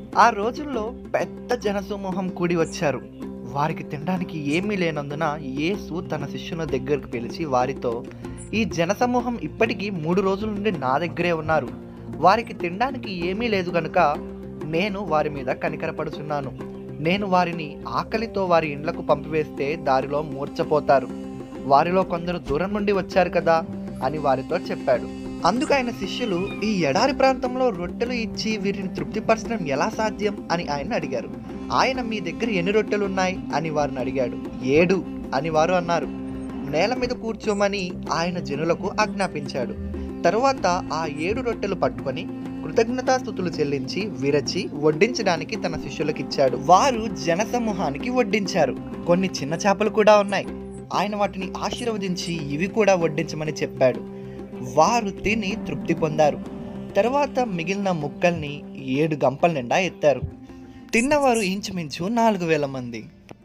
ఆ రోజుల్లో పెద్ద జనసమూహం కూడి వచ్చారు వారికి తినడానికి ఏమీ లేనందున యేసు తన శిష్యుల దగ్గరకు పిలిచి వారితో ఈ జనసమూహం ఇప్పటికీ మూడు రోజుల నుండి నా దగ్గరే ఉన్నారు వారికి తినడానికి ఏమీ లేదు కనుక నేను వారి మీద కనికరపడుచున్నాను నేను వారిని ఆకలితో వారి ఇండ్లకు పంపివేస్తే దారిలో మూర్చపోతారు వారిలో కొందరు దూరం నుండి వచ్చారు కదా అని వారితో చెప్పాడు అందుకు ఆయన శిష్యులు ఈ ఎడారి ప్రాంతంలో రొట్టెలు ఇచ్చి వీరిని తృప్తిపరచడం ఎలా సాధ్యం అని ఆయన అడిగారు ఆయన మీ దగ్గర ఎన్ని రొట్టెలు ఉన్నాయి అని వారిని అడిగాడు ఏడు అని వారు అన్నారు నేల మీద కూర్చోమని ఆయన జనులకు ఆజ్ఞాపించాడు తరువాత ఆ ఏడు రొట్టెలు పట్టుకొని కృతజ్ఞతాస్థుతులు చెల్లించి విరచి వడ్డించడానికి తన శిష్యులకు ఇచ్చాడు వారు జనసమూహానికి వడ్డించారు కొన్ని చిన్న చేపలు కూడా ఉన్నాయి ఆయన వాటిని ఆశీర్వదించి ఇవి కూడా వడ్డించమని చెప్పాడు వారు తిని తృప్తి పొందారు తర్వాత మిగిలిన ముక్కల్ని ఏడు గంపల నిండా ఎత్తారు తిన్నవారు ఇంచుమించు నాలుగు వేల మంది